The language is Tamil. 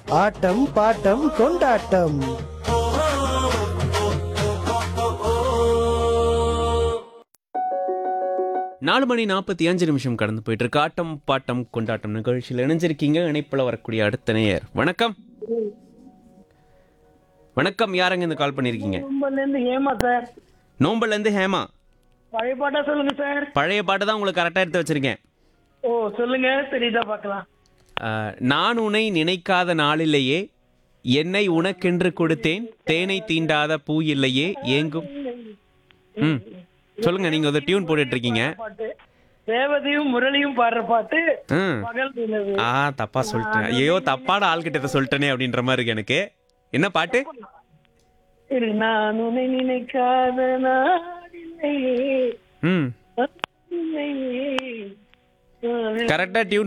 ஆட்டம் பாட்டம் கொண்டாட்டம் நாலு மணி நாற்பத்தி அஞ்சு நிமிஷம் கடந்து போயிட்டு இருக்கு ஆட்டம் பாட்டம் கொண்டாட்டம் நிகழ்ச்சியில் இணைஞ்சிருக்கீங்க இணைப்புல வரக்கூடிய அடுத்த நேயர் வணக்கம் வணக்கம் யாரங்க இந்த கால் பண்ணிருக்கீங்க கும்பல்ல இருந்து ஏமா சார் நோம்பல்ல இருந்து ஹேமா பழைய பாட்டா சொல்லுங்க சார் பழைய பாட்டு தான் உங்களுக்கு கரெக்டாக எடுத்து வச்சிருக்கேன் ஓ சொல்லுங்க தெரியுதா பார்க்கலாம் ஆஹ், நான் உன்னை நினைக்காத நாளிலேயே என்னை உனக்கென்று கொடுத்தேன் தேனை தீண்டாத பூ இல்லையே ஏங்கும் ம் சொல்லுங்க நீங்க ஒரு டியூன் போட்டுட்டு இருக்கீங்க பாட்டு தேவதையும் முரளியும் பாடுற பாட்டு ம் பகல் நிலவு ஆ தப்பா சொல்லிட்டேன் ஐயோ தப்பான ஆள்கிட்ட இதை சொல்லிட்டேனே அப்படின்ற மாதிரி இருக்கு எனக்கு என்ன பாட்டு இரு நான் உன்னை நினைக்காத நாடில்லையே ம் இல்லையே கரெக்டா டியூன்